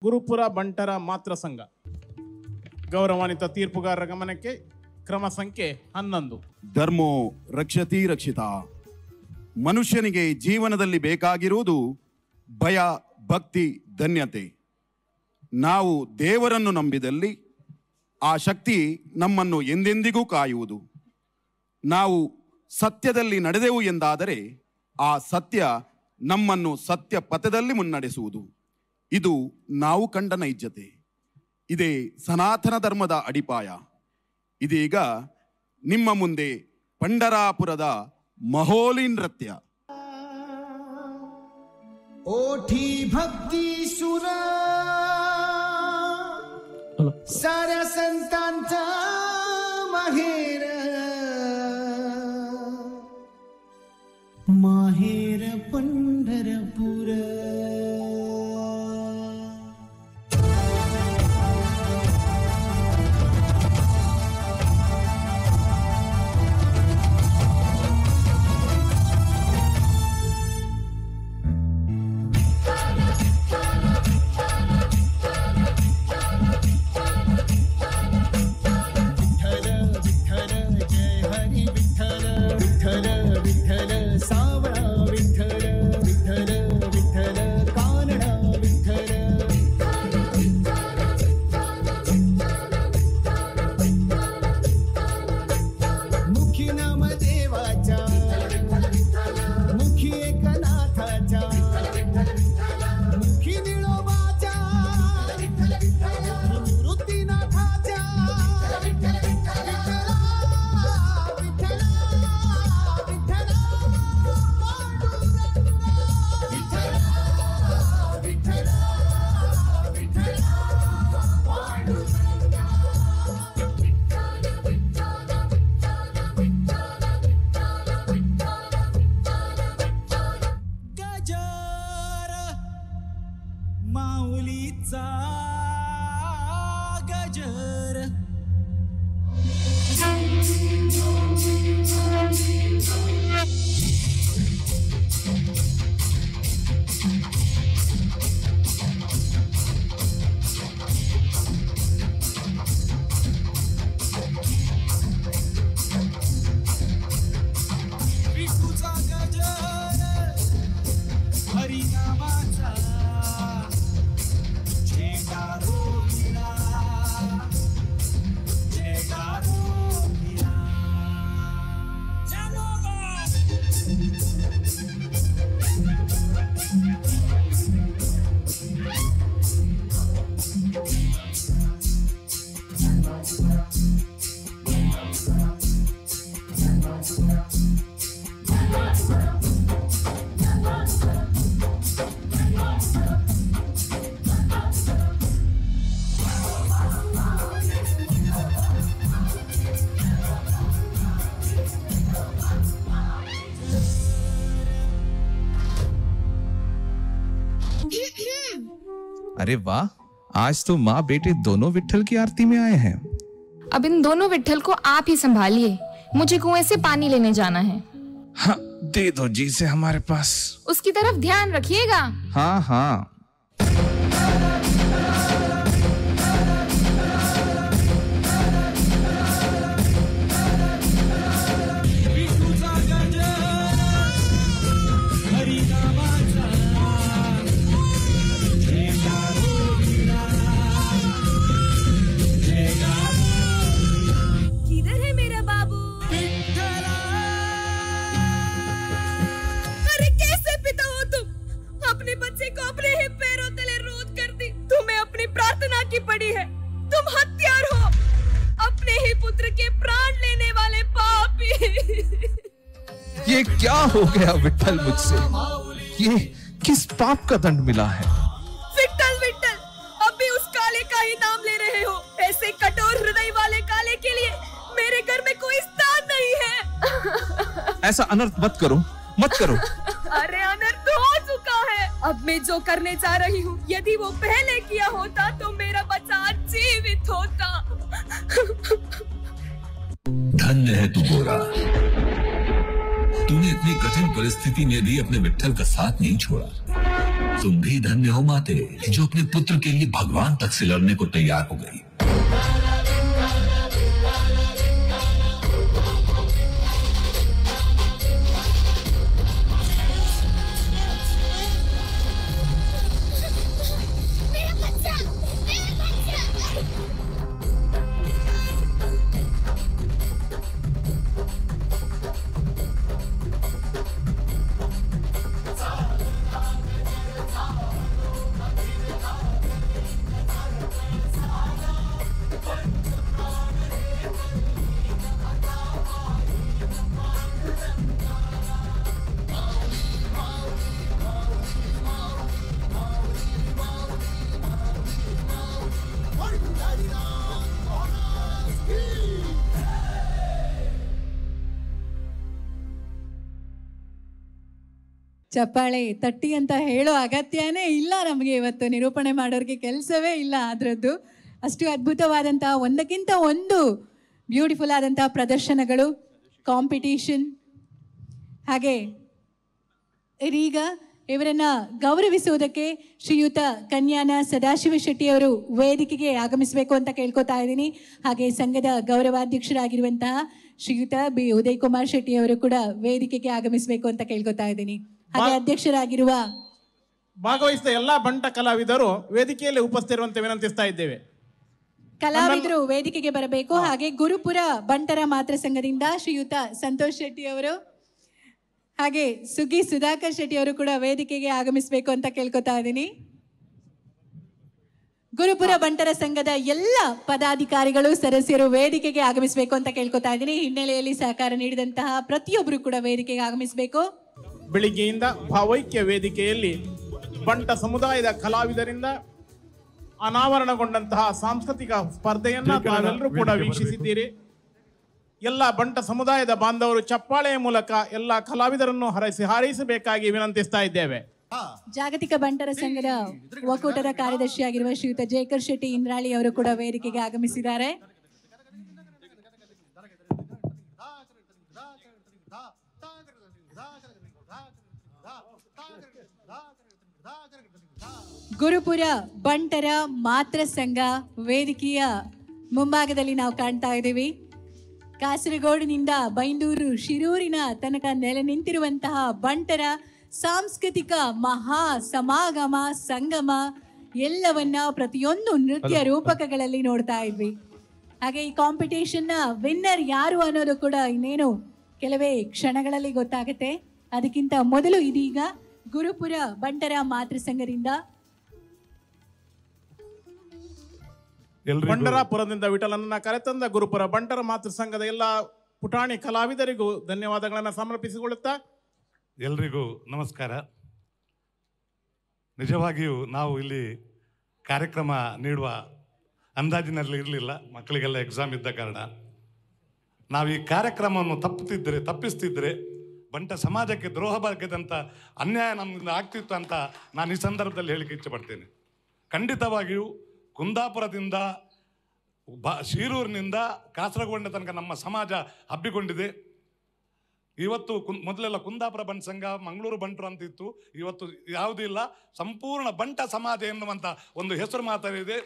ಗುರುಪುರ ಬಂಟರ ಮಾತ್ರ ಸಂಘ ಗೌರವಾನ್ವಿತ ತೀರ್ಪುಗಾರರ ಗಮನಕ್ಕೆ ಕ್ರಮ ಸಂಖ್ಯೆ ಹನ್ನೊಂದು ಧರ್ಮೋ ರಕ್ಷತಿ ರಕ್ಷಿತ ಮನುಷ್ಯನಿಗೆ ಜೀವನದಲ್ಲಿ ಬೇಕಾಗಿರುವುದು ಭಯ ಭಕ್ತಿ ಧನ್ಯತೆ ನಾವು ದೇವರನ್ನು ನಂಬಿದಲ್ಲಿ ಆ ಶಕ್ತಿ ನಮ್ಮನ್ನು ಎಂದೆಂದಿಗೂ ಕಾಯುವುದು ನಾವು ಸತ್ಯದಲ್ಲಿ ನಡೆದೆವು ಎಂದಾದರೆ ಆ ಸತ್ಯ ನಮ್ಮನ್ನು ಸತ್ಯ ಪಥದಲ್ಲಿ ಮುನ್ನಡೆಸುವುದು ಇದು ನಾವು ಕಂಡ ನೈಜತೆ ಇದೇ ಸನಾತನ ಧರ್ಮದ ಅಡಿಪಾಯ ಇದೀಗ ನಿಮ್ಮ ಮುಂದೆ ಪಂಡರಾಪುರದ ಮಹೋಲಿ ನೃತ್ಯ ओठी भक्ती सुर साऱ्या संतांचा माहेर माहेर पंढरपूर विठ्ठल विठ्ठल जय हरी विठ्ठल विठ्ठल विठ्ठल सावळा विठ्ठल विठ्ठल विठ्ठल कानडा विठ्ठल मुखी नाम देवाच्या मुखी एकनाथाच्या मुखी निळोबाच्या निवृत्तीनाथाच्या गजर माऊलीचा गजर विठूचा गजर हरिनामाचा झेंडा रोविला झेंडा रोविला अरे वाह आज तो माँ बेटे दोनों विट्ठल की आरती में आए हैं अब इन दोनों विट्ठल को आप ही संभालिए मुझे कुएं से पानी लेने जाना है हाँ दे दो जी से हमारे पास उसकी तरफ ध्यान रखिएगा हाँ हाँ विठूचा गजर हरिनामाचा झेंडा रोविला झेंडा किधर है मेरा बाबू विठ्ठला अरे कैसे पिता हो तुम अपने बच्चे को अपने ही पैरों तले रोध कर दी तुम्हें अपनी प्रार्थना की पड़ी है तुम हत्यार हो अपने ही पुत्र के प्राण लेने वाले पापी ये क्या हो गया विट्ठल मुझसे ये किस पाप का दंड मिला है विट्ठल विट्ठल अब भी उस काले का ही नाम ले रहे हो ऐसे कठोर हृदय वाले काले के लिए मेरे घर में कोई स्थान नहीं है ऐसा अनर्थ मत करो मत करो अरे अनर्थ हो चुका है अब मैं जो करने जा रही हूँ यदि वो पहले किया होता तो मेरा बच्चा आज जीवित होता धन्य है तू गोरा तूने इतनी कठिन परिस्थिति में भी अपने विठल का साथ नहीं छोड़ा तुम भी धन्य हो माते जो अपने पुत्र के लिए भगवान तक से लड़ने को तैयार हो गई ಚಪ್ಪಾಳೆ ತಟ್ಟಿ ಅಂತ ಹೇಳೋ ಅಗತ್ಯನೇ ಇಲ್ಲ ನಮಗೆ ಇವತ್ತು ನಿರೂಪಣೆ ಮಾಡೋರಿಗೆ ಕೆಲಸವೇ ಇಲ್ಲ ಅದರದ್ದು ಅಷ್ಟು ಅದ್ಭುತವಾದಂತಹ ಒಂದಕ್ಕಿಂತ ಒಂದು ಬ್ಯೂಟಿಫುಲ್ ಆದಂತಹ ಪ್ರದರ್ಶನಗಳು ಕಾಂಪಿಟೇಷನ್ ಹಾಗೆ ಇದೀಗ ಇವರನ್ನ ಗೌರವಿಸುವುದಕ್ಕೆ ಶ್ರೀಯುತ ಕನ್ಯಾನ ಸದಾಶಿವ ಶೆಟ್ಟಿ ಅವರು ವೇದಿಕೆಗೆ ಆಗಮಿಸಬೇಕು ಅಂತ ಕೇಳ್ಕೊತಾ ಇದ್ದೀನಿ ಹಾಗೆ ಸಂಘದ ಗೌರವಾಧ್ಯಕ್ಷರಾಗಿರುವಂತಹ ಶ್ರೀಯುತ ಬಿ ಉದಯ್ ಕುಮಾರ್ ಶೆಟ್ಟಿ ಅವರು ಕೂಡ ವೇದಿಕೆಗೆ ಆಗಮಿಸಬೇಕು ಅಂತ ಕೇಳ್ಕೊತಾ ಇದ್ದೀನಿ ಹಾಗೆ ಅಧ್ಯಕ್ಷರಾಗಿರುವ ಭಾಗವಹಿಸಿದ ಎಲ್ಲಾ ಬಂಟ ಕಲಾವಿದರು ವೇದಿಕೆಯಲ್ಲಿ ಉಪಸ್ಥಿತಿರುವಂತೆ ವಿನಂತಿಸ್ತಾ ಇದ್ದೇವೆ ಕಲಾವಿದರು ವೇದಿಕೆಗೆ ಬರಬೇಕು ಹಾಗೆ ಗುರುಪುರ ಬಂಟರ ಮಾತ್ರ ಸಂಘದಿಂದ ಶ್ರೀಯುತ ಸಂತೋಷ್ ಶೆಟ್ಟಿ ಅವರು ಹಾಗೆ ಸುಗ್ಗಿ ಸುಧಾಕರ್ ಶೆಟ್ಟಿ ಅವರು ಕೂಡ ವೇದಿಕೆಗೆ ಆಗಮಿಸಬೇಕು ಅಂತ ಕೇಳ್ಕೊತಾ ಇದ್ದೀನಿ ಗುರುಪುರ ಬಂಟರ ಸಂಘದ ಎಲ್ಲ ಪದಾಧಿಕಾರಿಗಳು ಸದಸ್ಯರು ವೇದಿಕೆಗೆ ಆಗಮಿಸಬೇಕು ಅಂತ ಕೇಳ್ಕೊತಾ ಇದ್ದೀನಿ ಹಿನ್ನೆಲೆಯಲ್ಲಿ ಸಹಕಾರ ನೀಡಿದಂತಹ ಪ್ರತಿಯೊಬ್ಬರು ಕೂಡ ವೇದಿಕೆಗೆ ಆಗಮಿಸಬೇಕು ಬೆಳಿಗ್ಗೆಯಿಂದ ಭಾವೈಕ್ಯ ವೇದಿಕೆಯಲ್ಲಿ ಬಂಟ ಸಮುದಾಯದ ಕಲಾವಿದರಿಂದ ಅನಾವರಣಗೊಂಡಂತಹ ಸಾಂಸ್ಕೃತಿಕ ಸ್ಪರ್ಧೆಯನ್ನ ತಾವೆಲ್ಲರೂ ಕೂಡ ವೀಕ್ಷಿಸಿದ್ದೀರಿ ಎಲ್ಲ ಬಂಟ ಸಮುದಾಯದ ಬಾಂಧವರು ಚಪ್ಪಾಳೆಯ ಮೂಲಕ ಎಲ್ಲ ಕಲಾವಿದರನ್ನು ಹರಸಿ ಹಾರೈಸಬೇಕಾಗಿ ವಿನಂತಿಸ್ತಾ ಇದ್ದೇವೆ ಜಾಗತಿಕ ಬಂಟರ ಸಂಘದ ಒಕ್ಕೂಟದ ಕಾರ್ಯದರ್ಶಿಯಾಗಿರುವ ಶ್ರೀಯುತ ಜೇಕರ್ ಶೆಟ್ಟಿ ಇಂದ್ರಾಳಿ ಅವರು ಕೂಡ ವೇದಿಕೆಗೆ ಆಗಮಿಸಿದ್ದಾರೆ ಗುರುಪುರ ಬಂಟರ ಮಾತ್ರ ಸಂಘ ವೇದಿಕೆಯ ಮುಂಭಾಗದಲ್ಲಿ ನಾವು ಕಾಣ್ತಾ ಇದ್ದೀವಿ ಕಾಸರಗೋಡಿನಿಂದ ಬೈಂದೂರು ಶಿರೂರಿನ ತನಕ ನೆಲೆ ನಿಂತಿರುವಂತಹ ಬಂಟರ ಸಾಂಸ್ಕೃತಿಕ ಮಹಾ ಸಮಾಗಮ ಸಂಗಮ ಎಲ್ಲವನ್ನ ಪ್ರತಿಯೊಂದು ನೃತ್ಯ ರೂಪಕಗಳಲ್ಲಿ ನೋಡ್ತಾ ಇದ್ವಿ ಹಾಗೆ ಈ ಕಾಂಪಿಟೇಷನ್ನ ವಿನ್ನರ್ ಯಾರು ಅನ್ನೋದು ಕೂಡ ಇನ್ನೇನು ಕೆಲವೇ ಕ್ಷಣಗಳಲ್ಲಿ ಗೊತ್ತಾಗುತ್ತೆ ಅದಕ್ಕಿಂತ ಮೊದಲು ಇದೀಗ ಗುರುಪುರ ಬಂಟರ ಮಾತೃ ಸಂಘದಿಂದ ಎಲ್ರಿಗೂ ಬಂಡರಾಪುರದಿಂದ ವಿಠಲನನ್ನ ಕರೆತಂದ ಗುರುಪುರ ಬಂಟರ ಮಾತೃ ಸಂಘದ ಎಲ್ಲ ಪುಟಾಣಿ ಕಲಾವಿದರಿಗೂ ಧನ್ಯವಾದಗಳನ್ನು ಸಮರ್ಪಿಸಿಕೊಳ್ಳುತ್ತಾ ಎಲ್ರಿಗೂ ನಮಸ್ಕಾರ ನಿಜವಾಗಿಯೂ ನಾವು ಇಲ್ಲಿ ಕಾರ್ಯಕ್ರಮ ನೀಡುವ ಅಂದಾಜಿನಲ್ಲಿ ಇರಲಿಲ್ಲ ಮಕ್ಕಳಿಗೆಲ್ಲ ಎಕ್ಸಾಮ್ ಇದ್ದ ಕಾರಣ ನಾವು ಈ ಕಾರ್ಯಕ್ರಮವನ್ನು ತಪ್ಪುತ್ತಿದ್ದರೆ ತಪ್ಪಿಸ್ತಿದ್ರೆ ಬಂಟ ಸಮಾಜಕ್ಕೆ ದ್ರೋಹ ಬಗೆದಂಥ ಅನ್ಯಾಯ ನಮ್ಮಿಂದ ಆಗ್ತಿತ್ತು ಅಂತ ನಾನು ಈ ಸಂದರ್ಭದಲ್ಲಿ ಹೇಳಿಕ್ಕೆ ಇಚ್ಛೆಪಡ್ತೇನೆ ಖಂಡಿತವಾಗಿಯೂ ಕುಂದಾಪುರದಿಂದ ಬ ಶೀರೂರಿನಿಂದ ಕಾಸರಗೋಡಿನ ತನಕ ನಮ್ಮ ಸಮಾಜ ಹಬ್ಬಿಕೊಂಡಿದೆ ಇವತ್ತು ಕುನ್ ಮೊದಲೆಲ್ಲ ಕುಂದಾಪುರ ಬಂಟ್ ಸಂಘ ಮಂಗಳೂರು ಬಂಟರು ಅಂತ ಇತ್ತು ಇವತ್ತು ಯಾವುದೂ ಇಲ್ಲ ಸಂಪೂರ್ಣ ಬಂಟ ಸಮಾಜ ಎನ್ನುವಂಥ ಒಂದು ಹೆಸರು ಮಾತಾಡಿದೆ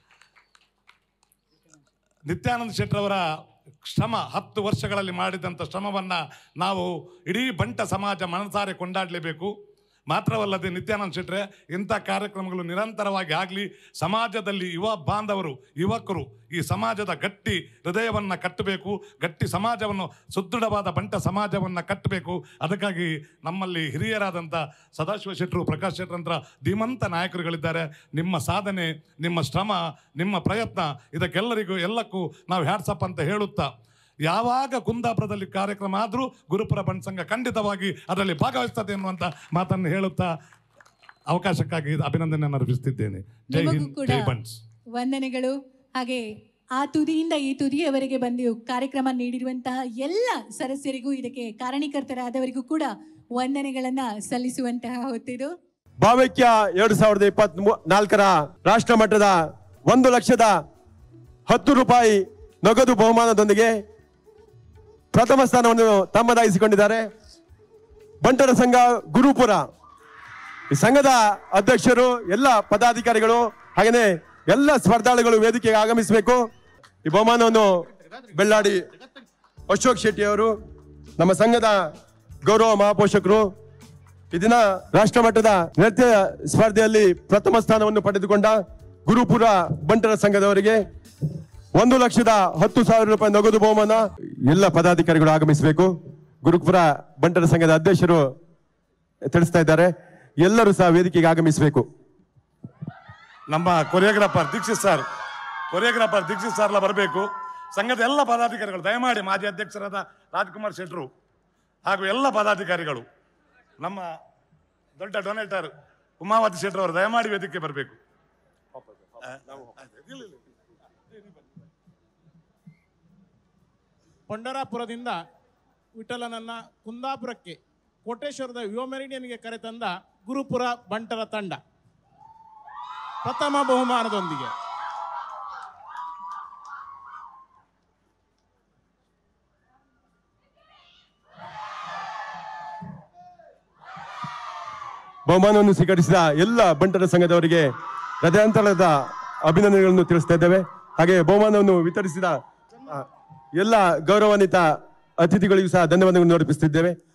ನಿತ್ಯಾನಂದ ಶೆಟ್ಟರವರ ಶ್ರಮ ಹತ್ತು ವರ್ಷಗಳಲ್ಲಿ ಮಾಡಿದಂಥ ಶ್ರಮವನ್ನು ನಾವು ಇಡೀ ಬಂಟ ಸಮಾಜ ಮನಸಾರೆ ಕೊಂಡಾಡಲೇಬೇಕು ಮಾತ್ರವಲ್ಲದೆ ನಿತ್ಯಾನಂದ ಶೆಟ್ಟರೆ ಇಂಥ ಕಾರ್ಯಕ್ರಮಗಳು ನಿರಂತರವಾಗಿ ಆಗಲಿ ಸಮಾಜದಲ್ಲಿ ಯುವ ಬಾಂಧವರು ಯುವಕರು ಈ ಸಮಾಜದ ಗಟ್ಟಿ ಹೃದಯವನ್ನು ಕಟ್ಟಬೇಕು ಗಟ್ಟಿ ಸಮಾಜವನ್ನು ಸುದೃಢವಾದ ಬಂಟ ಸಮಾಜವನ್ನು ಕಟ್ಟಬೇಕು ಅದಕ್ಕಾಗಿ ನಮ್ಮಲ್ಲಿ ಹಿರಿಯರಾದಂಥ ಸದಾಶಿವ ಶೆಟ್ಟರು ಪ್ರಕಾಶ್ ಶೆಟ್ಟರಂತರ ಧೀಮಂತ ನಾಯಕರುಗಳಿದ್ದಾರೆ ನಿಮ್ಮ ಸಾಧನೆ ನಿಮ್ಮ ಶ್ರಮ ನಿಮ್ಮ ಪ್ರಯತ್ನ ಇದಕ್ಕೆಲ್ಲರಿಗೂ ಎಲ್ಲಕ್ಕೂ ನಾವು ಹ್ಯಾಟ್ಸಪ್ ಅಂತ ಹೇಳುತ್ತಾ ಯಾವಾಗ ಕುಂದಾಪುರದಲ್ಲಿ ಕಾರ್ಯಕ್ರಮ ಆದರೂ ಗುರುಪುರ ಬಂಟ್ ಸಂಘ ಖಂಡಿತವಾಗಿ ಅದರಲ್ಲಿ ಭಾಗವಹಿಸ್ತದೆ ಎನ್ನುವಂಥ ಮಾತನ್ನು ಹೇಳುತ್ತಾ ಅವಕಾಶಕ್ಕಾಗಿ ಅಭಿನಂದನೆಯನ್ನು ಅರ್ಪಿಸುತ್ತಿದ್ದೇನೆ ಜೈ ನಿಮಗೂ ಹಿಂದ್ ಕೂಡ ಜೈ ಬಂಟ್ಸ್ ವಂದನೆಗಳು ಹಾಗೆ ಆ ತುದಿಯಿಂದ ಈ ತುದಿಯವರೆಗೆ ಬಂದು ಕಾರ್ಯಕ್ರಮ ನೀಡಿರುವಂತಹ ಎಲ್ಲ ಸದಸ್ಯರಿಗೂ ಇದಕ್ಕೆ ಕಾರಣೀಕರ್ತರಾದವರಿಗೂ ಕೂಡ ವಂದನೆಗಳನ್ನ ಸಲ್ಲಿಸುವಂತಹ ಹೊತ್ತಿದು ಭಾವೈಕ್ಯ ಎರಡು ಸಾವಿರದ ಇಪ್ಪತ್ತ್ ನಾಲ್ಕರ ರಾಷ್ಟ್ರ ಮಟ್ಟದ ಒಂದು ಲಕ್ಷದ ಹತ್ತು ರೂಪಾಯಿ ನಗದು ಬಹುಮಾನದೊಂದಿಗೆ ಪ್ರಥಮ ಸ್ಥಾನವನ್ನು ತಮ್ಮದಾಗಿಸಿಕೊಂಡಿದ್ದಾರೆ ಬಂಟರ ಸಂಘ ಗುರುಪುರ ಈ ಸಂಘದ ಅಧ್ಯಕ್ಷರು ಎಲ್ಲ ಪದಾಧಿಕಾರಿಗಳು ಹಾಗೆಯೇ ಎಲ್ಲ ಸ್ಪರ್ಧಾಳುಗಳು ವೇದಿಕೆಗೆ ಆಗಮಿಸಬೇಕು ಈ ಬಹುಮಾನವನ್ನು ಬೆಳ್ಳಾಡಿ ಅಶೋಕ್ ಶೆಟ್ಟಿ ಅವರು ನಮ್ಮ ಸಂಘದ ಗೌರವ ಮಹಾಪೋಷಕರು ಈ ದಿನ ರಾಷ್ಟ್ರ ಮಟ್ಟದ ನೃತ್ಯ ಸ್ಪರ್ಧೆಯಲ್ಲಿ ಪ್ರಥಮ ಸ್ಥಾನವನ್ನು ಪಡೆದುಕೊಂಡ ಗುರುಪುರ ಬಂಟರ ಸಂಘದವರಿಗೆ ಒಂದು ಲಕ್ಷದ ಹತ್ತು ಸಾವಿರ ರೂಪಾಯಿ ನಗದು ಬಹುಮಾನ ಎಲ್ಲ ಪದಾಧಿಕಾರಿಗಳು ಆಗಮಿಸಬೇಕು ಗುರುಪುರ ಬಂಟರ ಸಂಘದ ಅಧ್ಯಕ್ಷರು ತಿಳಿಸ್ತಾ ಇದ್ದಾರೆ ಎಲ್ಲರೂ ಸಹ ವೇದಿಕೆಗೆ ಆಗಮಿಸಬೇಕು ನಮ್ಮ choreographer Deekshith sir choreographer Deekshith ಸರ್ಲ ಬರಬೇಕು ಸಂಘದ ಎಲ್ಲ ಪದಾಧಿಕಾರಿಗಳು ದಯಮಾಡಿ ಮಾಜಿ ಅಧ್ಯಕ್ಷರಾದ ರಾಜ್ಕುಮಾರ್ ಶೆಟ್ರು ಹಾಗೂ ಎಲ್ಲ ಪದಾಧಿಕಾರಿಗಳು ನಮ್ಮ ದೊಡ್ಡ ಡೊನೇಟರ್ ಉಮಾವತಿ ಶೆಟ್ರು ಅವರು ದಯಮಾಡಿ ವೇದಿಕೆ ಬರಬೇಕು ಪಂಡರಾಪುರದಿಂದ ವಿಠಲನನ್ನ ಕುಂದಾಪುರಕ್ಕೆ ಕೋಟೇಶ್ವರದ ಯುವ ಮೆರಿಡಿಯನ್ಗೆ ಕರೆತಂದ ಗುರುಪುರ ಬಂಟರ ತಂಡ ಪ್ರಥಮ ಬಹುಮಾನದೊಂದಿಗೆ ಬಹುಮಾನವನ್ನು ಸ್ವೀಕರಿಸಿದ ಎಲ್ಲ ಬಂಟರ ಸಂಘದವರಿಗೆ ಹೃದಯಾಂತರದ ಅಭಿನಂದನೆಗಳನ್ನು ತಿಳಿಸ್ತಾ ಇದ್ದೇವೆ ಹಾಗೆ ಬಹುಮಾನವನ್ನು ವಿತರಿಸಿದ ಆ, ಎಲ್ಲ ಗೌರವಾನ್ವಿತ ಅತಿಥಿಗಳಿಗೂ ಸಹ ಧನ್ಯವಾದಗಳನ್ನು ಅರ್ಪಿಸುತ್ತಿದ್ದೇವೆ